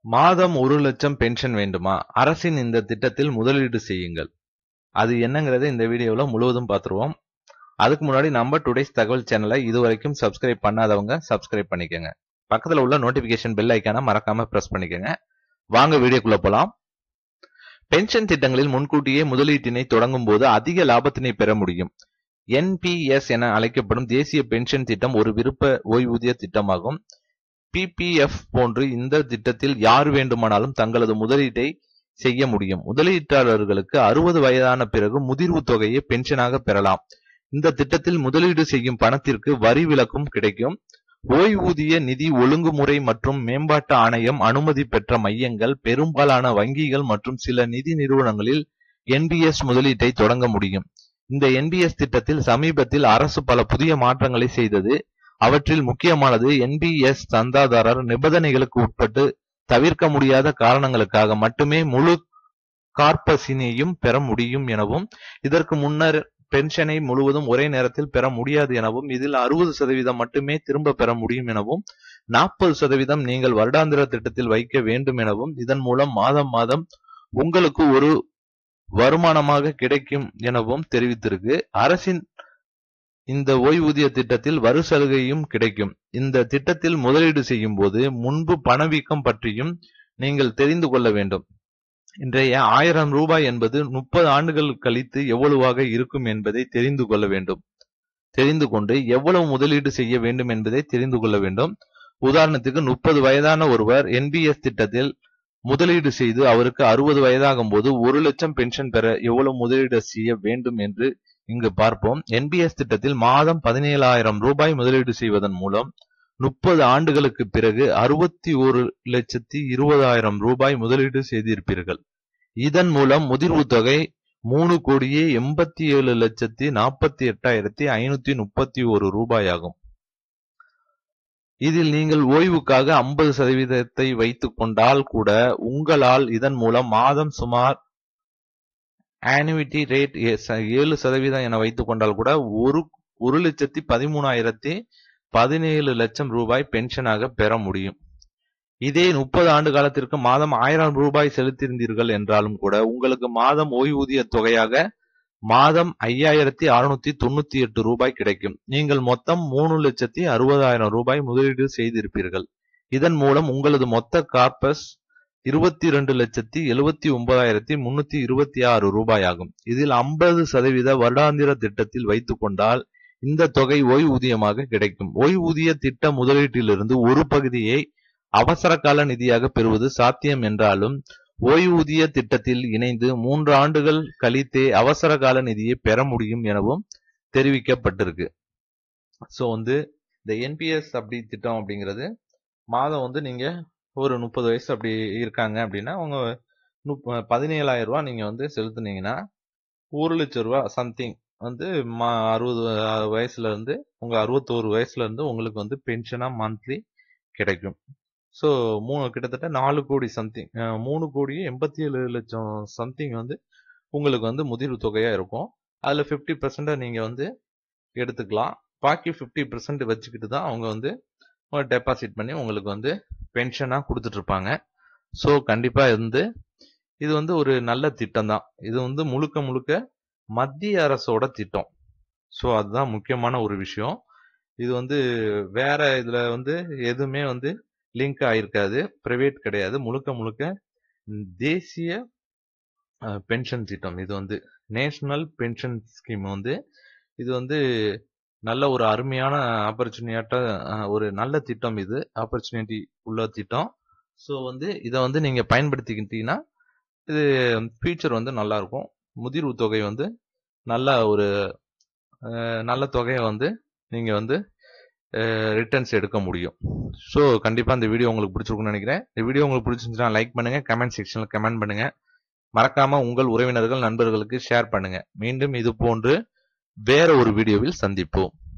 மாதம் ஒரு லட்சம் பென்ஷன் வேண்டுமா அரசின் இந்த திட்டத்தில் முதலீடு செய்யுங்கள் அது என்னங்கிறத இந்த வீடியோவில் முழுவதும் பார்த்துருவோம் அதுக்கு முன்னாடி நம்ம டுடேஸ் தகவல் சேனலை இதுவரைக்கும் சப்ஸ்கிரைப் பண்ணாதவங்க சப்ஸ்கிரைப் பண்ணிக்கோங்க பக்கத்தில் உள்ள நோட்டிபிகேஷன் பெல் ஐக்கான மறக்காம பிரஸ் பண்ணிக்கோங்க வாங்க வீடியோக்குள்ள போலாம் பென்ஷன் திட்டங்களில் முன்கூட்டியே முதலீட்டினை தொடங்கும் போது அதிக லாபத்தினை பெற முடியும் என்பிஎஸ் என அழைக்கப்படும் தேசிய பென்ஷன் திட்டம் ஒரு விருப்ப ஓய்வூதிய திட்டமாகும் பிபிஎஃப் போன்று இந்த திட்டத்தில் யார் வேண்டுமானாலும் தங்களது முதலீட்டை செய்ய முடியும் முதலீட்டாளர்களுக்கு அறுபது வயதான பிறகு முதிர்வு தொகையை பென்ஷனாக பெறலாம் இந்த திட்டத்தில் முதலீடு செய்யும் பணத்திற்கு வரி விலக்கும் கிடைக்கும் ஓய்வூதிய நிதி ஒழுங்குமுறை மற்றும் மேம்பாட்டு ஆணையம் அனுமதி பெற்ற மையங்கள் பெரும்பாலான வங்கிகள் மற்றும் சில நிதி நிறுவனங்களில் என்பிஎஸ் முதலீட்டை தொடங்க முடியும் இந்த என்பிஎஸ் திட்டத்தில் சமீபத்தில் அரசு பல புதிய மாற்றங்களை செய்தது அவற்றில் முக்கியமானது என்பிஎஸ் சந்தாதாரர் நிபந்தனைகளுக்கு உட்பட்டு தவிர்க்க முடியாத காரணங்களுக்காக மட்டுமே முழு கார்பஸினையும் பெற முடியும் எனவும் இதற்கு முன்னர் பென்ஷனை முழுவதும் ஒரே நேரத்தில் பெற முடியாது எனவும் இதில் அறுபது சதவீதம் மட்டுமே திரும்ப பெற முடியும் எனவும் நாற்பது சதவீதம் நீங்கள் வருடாந்திர திட்டத்தில் வைக்க வேண்டும் எனவும் இதன் மூலம் மாதம் மாதம் உங்களுக்கு ஒரு வருமானமாக கிடைக்கும் எனவும் தெரிவித்திருக்கு அரசின் இந்த ஓய்வூதிய திட்டத்தில் வரு சலுகையும் கிடைக்கும் இந்த திட்டத்தில் முதலீடு செய்யும் போது முன்பு பணவீக்கம் பற்றியும் நீங்கள் தெரிந்து கொள்ள வேண்டும் இன்றைய ஆயிரம் ரூபாய் என்பது முப்பது ஆண்டுகள் கழித்து எவ்வளவாக இருக்கும் என்பதை தெரிந்து கொள்ள வேண்டும் தெரிந்து கொண்டு எவ்வளவு முதலீடு செய்ய வேண்டும் என்பதை தெரிந்து கொள்ள வேண்டும் உதாரணத்துக்கு முப்பது வயதான ஒருவர் என்பிஎஸ் திட்டத்தில் முதலீடு செய்து அவருக்கு அறுபது வயதாகும் போது ஒரு லட்சம் பென்ஷன் பெற எவ்வளவு முதலீடு செய்ய வேண்டும் என்று இங்கு பார்ப்போம் என்பிஎஸ் திட்டத்தில் மாதம் பதினேழாயிரம் ரூபாய் முதலீடு செய்வதன் மூலம் முப்பது ஆண்டுகளுக்கு பிறகு அறுபத்தி ஒரு லட்சத்தி இருபதாயிரம் ரூபாய் முதலீடு செய்திருப்பீர்கள் இதன் மூலம் முதிர்வு தொகை மூணு கோடியே எண்பத்தி ஏழு லட்சத்தி நாற்பத்தி எட்டாயிரத்தி ஐநூத்தி முப்பத்தி ஒரு ரூபாய் ஆகும் இதில் நீங்கள் ஓய்வுக்காக ஐம்பது சதவீதத்தை வைத்துக் கொண்டால் கூட உங்களால் இதன் மூலம் மாதம் சுமார் ஆனுவிட்டி ரேட் ஏழு சதவீதம் என வைத்துக் கொண்டால் கூட ஒரு ஒரு லட்சத்தி பதிமூணாயிரத்தி பதினேழு லட்சம் ரூபாய் பென்ஷனாக பெற முடியும் இதே முப்பது ஆண்டு காலத்திற்கு மாதம் ஆயிரம் ரூபாய் செலுத்தியிருந்தீர்கள் என்றாலும் கூட உங்களுக்கு மாதம் ஓய்வூதிய தொகையாக மாதம் ஐயாயிரத்தி அறுநூத்தி தொண்ணூத்தி எட்டு ரூபாய் கிடைக்கும் நீங்கள் மொத்தம் மூணு லட்சத்தி அறுபதாயிரம் ரூபாய் முதலீடு செய்திருப்பீர்கள் இதன் மூலம் உங்களது மொத்த கார்பஸ் இருபத்தி ரெண்டு லட்சத்தி எழுபத்தி ஒன்பதாயிரத்தி முன்னூத்தி இருபத்தி ஆறு ரூபாய் ஆகும் இதில் ஐம்பது சதவீத வருடாந்திர திட்டத்தில் வைத்துக் கொண்டால் இந்த தொகை ஓய்வூதியமாக கிடைக்கும் ஓய்வூதிய திட்ட முதலீட்டிலிருந்து ஒரு பகுதியை அவசர கால நிதியாக பெறுவது சாத்தியம் என்றாலும் ஓய்வூதிய திட்டத்தில் இணைந்து மூன்று ஆண்டுகள் கழித்தே அவசர கால நிதியை பெற முடியும் எனவும் தெரிவிக்கப்பட்டிருக்கு ஸோ வந்து இந்த என்பிஎஸ் அப்படி திட்டம் அப்படிங்கிறது மாதம் வந்து நீங்க ஒரு முப்பது வயசு அப்படி இருக்காங்க அப்படின்னா அவங்க முப்ப பதினேழாயிரம் ரூபா நீங்க வந்து செலுத்துனீங்கன்னா ஒரு லட்சம் ரூபா சம்திங் வந்து மா அறுபது வயசுல இருந்து உங்க அறுபத்தோரு வயசுல இருந்து உங்களுக்கு வந்து பென்ஷனா மந்த்லி கிடைக்கும் ஸோ மூணு கிட்டத்தட்ட நாலு கோடி சம்திங் மூணு கோடி எண்பத்தி ஏழு லட்சம் சம்திங் வந்து உங்களுக்கு வந்து முதிர்வு தொகையா இருக்கும் அதில் ஃபிஃப்டி பர்சன்டை நீங்கள் வந்து எடுத்துக்கலாம் பாக்கி ஃபிஃப்டி பர்சன்ட் வச்சுக்கிட்டு தான் அவங்க வந்து டெபாசிட் பண்ணி உங்களுக்கு வந்து பென்ஷனாக கொடுத்துட்டு இருப்பாங்க ஸோ கண்டிப்பாக வந்து இது வந்து ஒரு நல்ல திட்டம் தான் இது வந்து முழுக்க முழுக்க மத்திய அரசோட திட்டம் ஸோ அதுதான் முக்கியமான ஒரு விஷயம் இது வந்து வேற இதில் வந்து எதுவுமே வந்து லிங்க் ஆயிருக்காது பிரைவேட் கிடையாது முழுக்க முழுக்க தேசிய பென்ஷன் திட்டம் இது வந்து நேஷனல் பென்ஷன் ஸ்கீம் வந்து இது வந்து நல்ல ஒரு அருமையான ஆப்பர்ச்சுனிட்டாக ஒரு நல்ல திட்டம் இது ஆப்பர்ச்சுனிட்டி உள்ள திட்டம் ஸோ வந்து இதை வந்து நீங்கள் பயன்படுத்திக்கிட்டீங்கன்னா இது ஃபியூச்சர் வந்து நல்லா இருக்கும் முதிர்வு தொகை வந்து நல்ல ஒரு நல்ல தொகையை வந்து நீங்கள் வந்து ரிட்டர்ன்ஸ் எடுக்க முடியும் ஸோ கண்டிப்பாக இந்த வீடியோ உங்களுக்கு பிடிச்சிருக்கும்னு நினைக்கிறேன் இந்த வீடியோ உங்களுக்கு பிடிச்சிருந்துச்சுன்னா லைக் பண்ணுங்க கமெண்ட் செக்ஷனில் கமெண்ட் பண்ணுங்க மறக்காம உங்கள் உறவினர்கள் நண்பர்களுக்கு ஷேர் பண்ணுங்க மீண்டும் இது போன்று வேற ஒரு வீடியோவில் சந்திப்போம்